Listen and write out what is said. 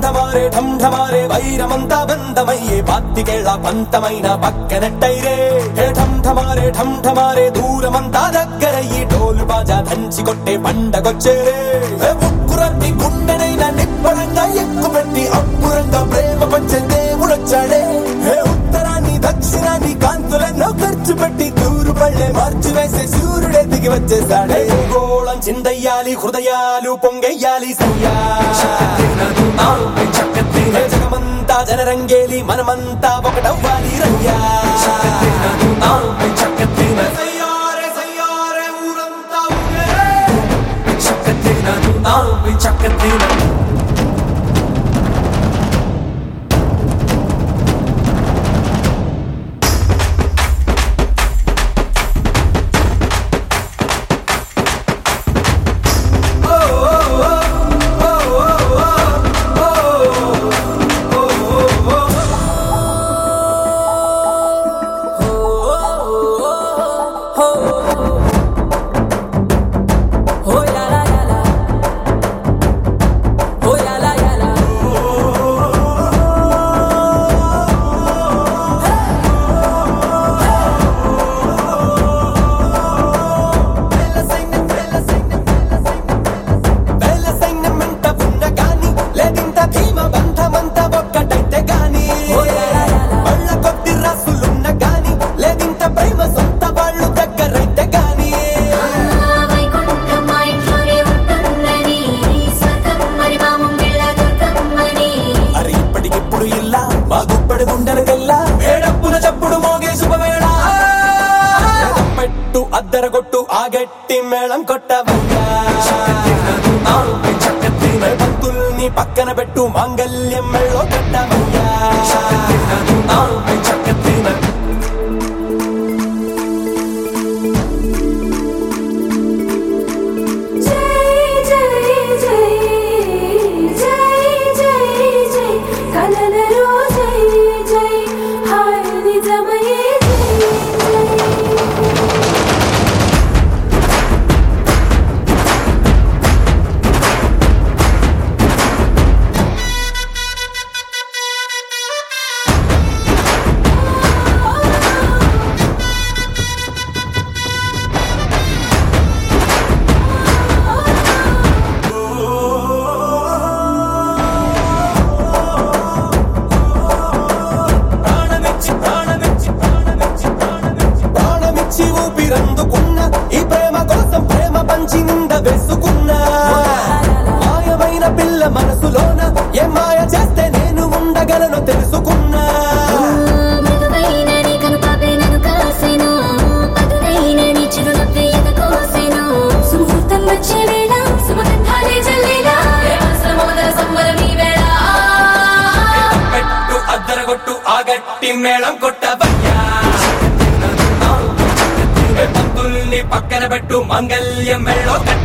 ఢమారే ఢమ్ ఢమారే వైరమంతా బంధమయ్యే పాత్తికేళ్ల పంతమైన పక్కనట్టైరే హే ఢమ్ ఢమారే ఢమ్ ఢమారే దూరమంతా దగ్గరయ్యి డోలు బాజా దంచి కొట్టే పండగొచ్చేరే హే ఉక్కురట్టి గుండెనైనా నిప్పడంగా ఎక్కుపెట్టి అప్పురంగా ప్రేమ పంచే దేవుడొచ్చాడే హే ఉత్తరాన్ని దక్షిణాన్ని కాంతులెన్నో ఖర్చు పెట్టి తూరు పళ్ళే మార్చి వేసే సూర్యుడే దిగి వచ్చేసాడే గోళం చిందయ్యాలి హృదయాలు పొంగెయ్యాలి సయ్యా హే జగమంతా జనరంగేలి మనమంతా ఒకటవ్వాలి రయ్యా సయ్యారే సయ్యారే ఊరంతా ఊరే Oh la la la la. Oh la la la la. వేల సైన్యమంట ఉన్న గాని లేదింత ధీమ బంధమంత ఒక్కటైతే గాని వాళ్ళ కొద్ది రాసులున్న గాని లేదింత ప్రేమ సొంత వాళ్ళు దగ్గరైతే గాని వైకుంఠం మా ఇంట్లోనే ఉంటుందని స్వర్గం మరి మా ముంగిళ్ళ దుర్గమ్మని అరే ఇప్పటికిప్పుడు ఇల్లా మా గుప్పడి గుండెలకెల్లా వేడప్పుల చప్పుడు మోగే శుభవేళ పెట్టు అద్దరగొట్టు ఆ గట్టి మేళం కొట్టవయ్యా పంతుల్ని పక్కన పెట్టు మాంగల్యం మెళ్ళో కట్టవయ్యా జై జై జై జై జై జై కలలలో జై జై హాయ్ నిజమయే జై జై ప్రాణమిచ్చి ప్రాణమిచ్చి ప్రాణమిచ్చి ప్రాణమిచ్చి ప్రాణమిచ్చి ఊపిరందుకున్న ఈ ప్రేమ కోసం ప్రేమ పంచి నింద వేసుకున్నా మాయమైన పిల్ల మనసులోన ఏ మాయ చేస్తే నేను ఉండగలను తెలుసుకున్నా మృదువైన నీ కనుపాపే నన్ను కాసెను పదునైన నీ చిరునవ్వే ఎద కోసెను సుముహూర్తం వచ్చే వేళ సుమగంధాలే జల్లేలా ప్రేమాశ్రమోదర సంబరం ఈ వేళ పెట్టు అద్దరగొట్టు ఆ గట్టి మేళం కొట్టవయ్యా పంతుల్ని పక్కన పెట్టు మంగళ్యం మెళ్ళో కట్ట